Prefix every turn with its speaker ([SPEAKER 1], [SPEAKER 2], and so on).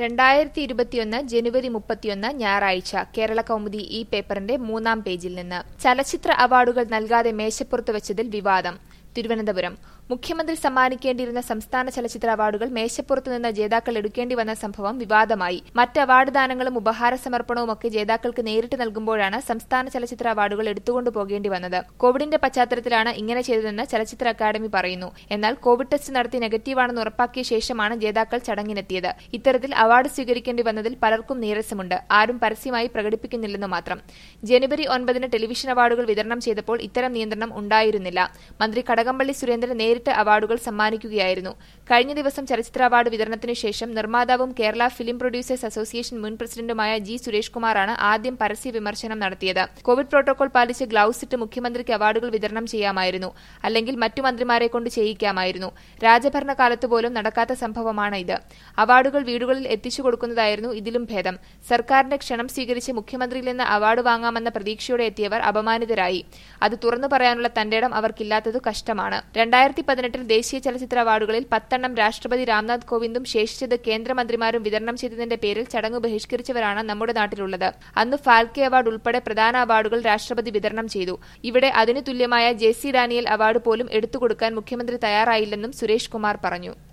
[SPEAKER 1] രണ്ടായിരത്തി ഇരുപത്തിയൊന്ന് ജനുവരി മുപ്പത്തിയൊന്ന് ഞായറാഴ്ച കേരള കൗമുദി ഈ പേപ്പറിന്റെ മൂന്നാം പേജിൽ നിന്ന് ചലച്ചിത്ര അവാർഡുകൾ നൽകാതെ മേശപ്പുറത്ത് വെച്ചതിൽ വിവാദം തിരുവനന്തപുരം മുഖ്യമന്ത്രി സമ്മാനിക്കേണ്ടിയിരുന്ന സംസ്ഥാന ചലച്ചിത്ര അവാർഡുകൾ മേശപ്പുറത്ത് നിന്ന് ജേതാക്കൾ എടുക്കേണ്ടി വന്ന സംഭവം വിവാദമായി മറ്റ് അവാർഡ് ദാനങ്ങളും ഉപഹാര സമർപ്പണവുമൊക്കെ ജേതാക്കൾക്ക് നേരിട്ട് നൽകുമ്പോഴാണ് സംസ്ഥാന ചലച്ചിത്ര അവാർഡുകൾ എടുത്തുകൊണ്ടു പോകേണ്ടി വന്നത് കോവിഡിന്റെ പശ്ചാത്തലത്തിലാണ് ഇങ്ങനെ ചെയ്തതെന്ന് ചലച്ചിത്ര അക്കാദമി പറയുന്നു എന്നാൽ കോവിഡ് ടെസ്റ്റ് നടത്തി നെഗറ്റീവാണെന്ന് ഉറപ്പാക്കിയ ശേഷമാണ് ജേതാക്കൾ ചടങ്ങിനെത്തിയത് ഇത്തരത്തിൽ അവാർഡ് സ്വീകരിക്കേണ്ടി വന്നതിൽ പലർക്കും നീരസമുണ്ട് ആരും പരസ്യമായി പ്രകടിപ്പിക്കുന്നില്ലെന്ന് മാത്രം ജനുവരി ഒൻപതിന് ടെലിവിഷൻ അവാർഡുകൾ വിതരണം ചെയ്തപ്പോൾ ഇത്തരം നിയന്ത്രണം ഉണ്ടായിരുന്നില്ല മന്ത്രി കടകംപള്ളി സുരേന്ദ്രൻ നേരിട്ട് അവാർഡുകൾ സമ്മാനിക്കുകയായിരുന്നു കഴിഞ്ഞ ദിവസം ചലച്ചിത്ര അവാർഡ് വിതരണത്തിനു ശേഷം നിർമ്മാതാവും കേരള ഫിലിം പ്രൊഡ്യൂസേഴ്സ് അസോസിയേഷൻ മുൻ പ്രസിഡന്റുമായ ജി സുരേഷ് കുമാറാണ് ആദ്യം പരസ്യ വിമർശനം നടത്തിയത് കോവിഡ് പ്രോട്ടോകോൾ പാലിച്ച് ഗ്ലൌസ് ഇട്ട് മുഖ്യമന്ത്രിക്ക് അവാർഡുകൾ വിതരണം ചെയ്യാമായിരുന്നു അല്ലെങ്കിൽ മറ്റു മന്ത്രിമാരെ കൊണ്ട് ചെയ്യിക്കാമായിരുന്നു രാജഭരണകാലത്ത് പോലും നടക്കാത്ത സംഭവമാണ് ഇത് അവാർഡുകൾ വീടുകളിൽ എത്തിച്ചു കൊടുക്കുന്നതായിരുന്നു ഇതിലും ഭേദം സർക്കാരിന്റെ ക്ഷണം സ്വീകരിച്ച് മുഖ്യമന്ത്രിയിൽ നിന്ന് അവാർഡ് വാങ്ങാമെന്ന പ്രതീക്ഷയോടെ എത്തിയവർ അപമാനിതരായി അത് തുറന്നു പറയാനുള്ള തന്റേടം അവർക്കില്ലാത്തത് കഷ്ടമാണ് രണ്ടായിരത്തി പതിനെട്ടിൽ ദേശീയ ചലച്ചിത്ര അവാർഡുകളിൽ പത്തെണ്ണം രാഷ്ട്രപതി രാംനാഥ് കോവിന്ദും ശേഷിച്ചത് കേന്ദ്രമന്ത്രിമാരും വിതരണം ചെയ്തതിന്റെ പേരിൽ ചടങ്ങ് ബഹിഷ്കരിച്ചവരാണ് നമ്മുടെ നാട്ടിലുള്ളത് അന്ന് ഫാൽക്കെ അവാർഡ് ഉൾപ്പെടെ പ്രധാന അവാർഡുകൾ രാഷ്ട്രപതി വിതരണം ചെയ്തു ഇവിടെ അതിനു തുല്യമായ ജെ സി ഡാനിയൽ അവാർഡ് പോലും എടുത്തുകൊടുക്കാൻ മുഖ്യമന്ത്രി തയ്യാറായില്ലെന്നും സുരേഷ് കുമാർ പറഞ്ഞു